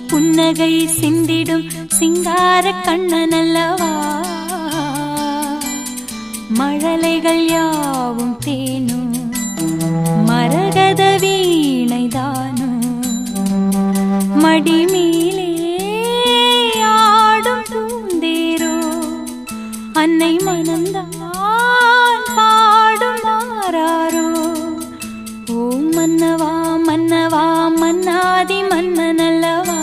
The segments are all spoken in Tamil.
புன்னகை சிந்திடும் சிங்கார கண்ணனல்லவா மழலைகள் யாவும் தேனும் மரகத வீணைதானோ மடிமேலே ஆடும் பூந்தேரோ அன்னை மனந்தான் பாடும் மாறாரோ ஓ மன்னவா மன்னவா மன்னாதி மன்னனல்லவா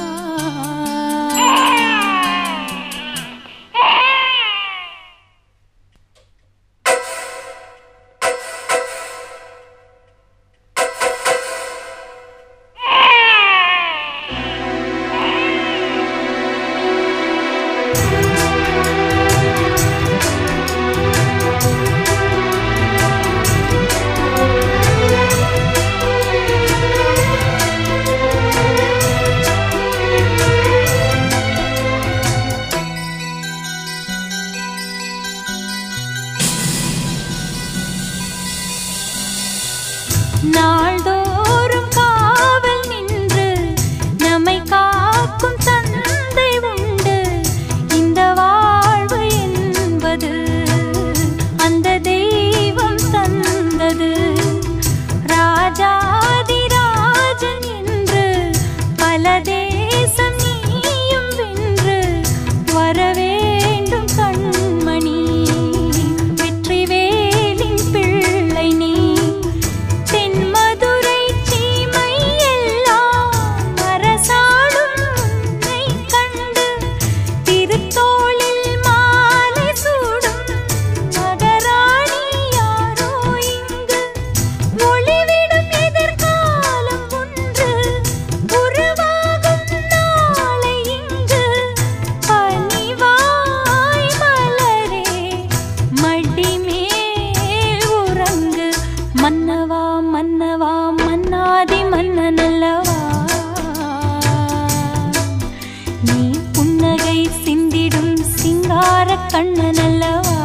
நாள்தோறும் காவல் நின்று நம்மை காக்கும் தந்தை உண்டு இந்த வாழ்வு என்பது அந்த தெய்வம் தந்தது ராஜாதி ராஜன் என்று பல தேசம் நீயும் வென்று வர வேண்டும் கண்மணி வெற்றி வேலின் பிள்ளை நீ தென்மதுரை சீமை எல்லாம் அரசாளும் உன்னை கண்டு திருத்தோளில் மாலை சூடும் மகராணி யாரோ இங்கு ஒளிவிடும் எதிர்காலம் ஒன்று உருவாகும் நாளை இங்கு பனிவாய் மலரே மடி மேல் உறங்கு மன்னவா மன்னவா மன்னாதி மன்னனல்லவா நீ புன்னகை சிந்திடும் சிங்கார கண்ணனல்லவா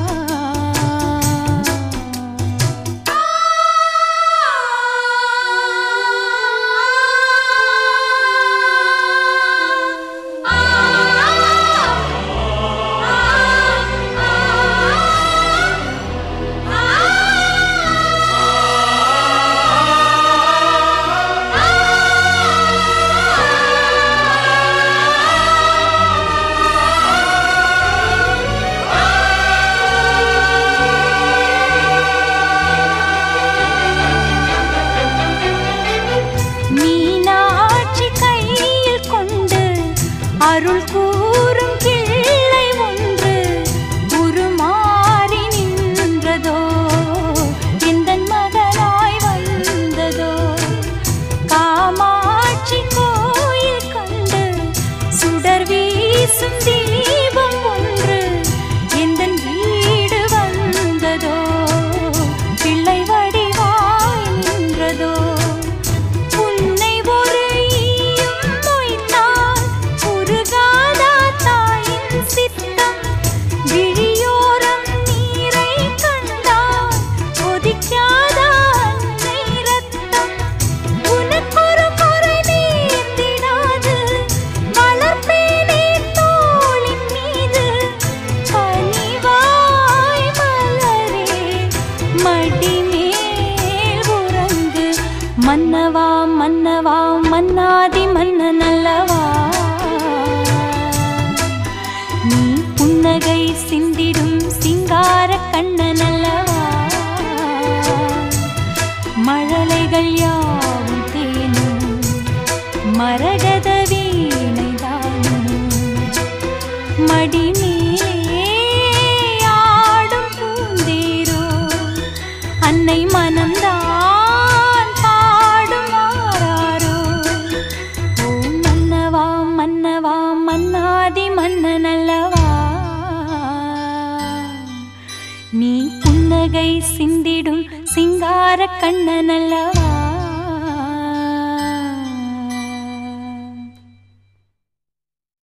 மீனாட்சி கையில் கொண்டு அருள் கூறும் கிள்ளை ஒன்று உருமாறி நின்றதோ எந்தன் மகனாய் வந்ததோ காமாட்சி கோயில் கண்டு சுடர் வீசும் தீபம் ஒன்று எந்தன் வீடு வந்ததோ பிள்ளை வடிவாய் நின்றதோ உன்னை ஒரு ஈயும் மொய்த்தால் உருகாதா தாயின் சித்தம் விழியோரம் நீரை கண்டால் கொதிக்காதா அன்னை ரத்தம் உனக்கொரு குறை நேர்ந்திடாது வளர்ப்பேனே தோளின் மீது பனிவாய் மலரே மடி மேல் உறங்கு மன்னவா மன்னவா மன்னாதி மன்னனல்லவா நீ புன்னகை சிந்திடும் சிங்கார கண்ணனல்லவா மழலைகள் யாவும் தேனும் மரகத வீணைதானும் மடி மேலே ஆடும் பூந்தேரோ அன்னை மனம்தான் பாடும் மாறாரோ ஓ மன்னவா மன்னவா மன்னாதி மன்னனல்லவா நீ புன்னகை சிந்திடும் சிங்கார கண்ணனல்லவா